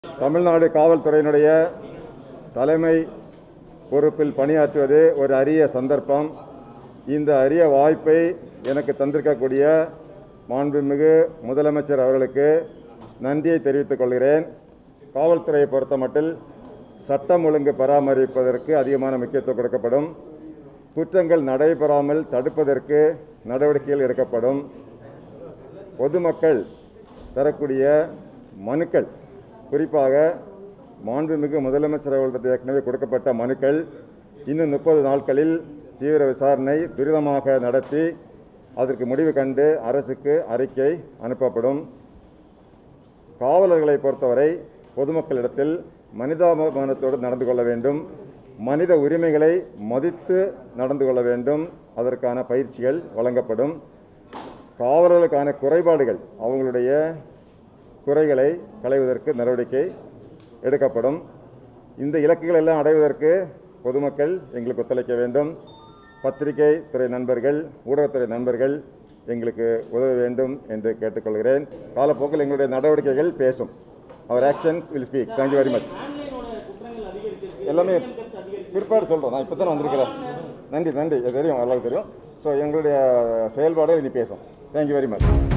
தமிழ்நாடு காவல்துறையினுடைய தலைமை பொறுப்பில் பணியாற்றுவது ஒரு அரிய சந்தர்ப்பம் இந்த அரிய வாய்ப்பை எனக்கு தந்திருக்கக்கூடிய மாண்புமிகு முதலமைச்சர் அவர்களுக்கு நன்றியை தெரிவித்துக் கொள்கிறேன் காவல்துறையை பொறுத்தமட்டில் சட்டம் ஒழுங்கு பராமரிப்பதற்கு அதிகமான முக்கியத்துவம் கொடுக்கப்படும் குற்றங்கள் நடைபெறாமல் தடுப்பதற்கு நடவடிக்கைகள் எடுக்கப்படும் பொதுமக்கள் தரக்கூடிய மனுக்கள் குறிப்பாக மாண்புமிகு முதலமைச்சர் அவர்களிடத்தில் ஏற்கனவே கொடுக்கப்பட்ட மனுக்கள் இன்னும் முப்பது நாட்களில் தீவிர விசாரணை துரிதமாக நடத்தி அதற்கு முடிவு கண்டு அரசுக்கு அறிக்கை அனுப்பப்படும் காவலர்களை பொறுத்தவரை பொதுமக்களிடத்தில் மனிதாபிமானத்தோடு நடந்து கொள்ள வேண்டும் மனித உரிமைகளை மதித்து நடந்து கொள்ள வேண்டும் அதற்கான பயிற்சிகள் வழங்கப்படும் காவலர்களுக்கான குறைபாடுகள் அவங்களுடைய குறைகளை களைவதற்கு நடவடிக்கை எடுக்கப்படும் இந்த இலக்குகள் எல்லாம் அடைவதற்கு பொதுமக்கள் எங்களுக்கு ஒத்துழைக்க வேண்டும் பத்திரிகை துறை நண்பர்கள் ஊடகத்துறை நண்பர்கள் எங்களுக்கு உதவ வேண்டும் என்று கேட்டுக்கொள்கிறேன் காலப்போக்கில் எங்களுடைய நடவடிக்கைகள் பேசும் அவர் actions will speak thank you very much ஆன்லைனோட குற்றங்கள் அதிகரிச்சிருக்கு எல்லாமே கருத்து அதிகரிச்சிருக்கு பிற்பாடு சொல்கிறோம் நான் இப்போ தான் வந்திருக்கிறேன் நன்றி நன்றி இது தெரியும் எல்லாருக்கும் தெரியும் ஸோ எங்களுடைய செயல்பாடு இனி பேசும் தேங்க்யூ வெரி மச்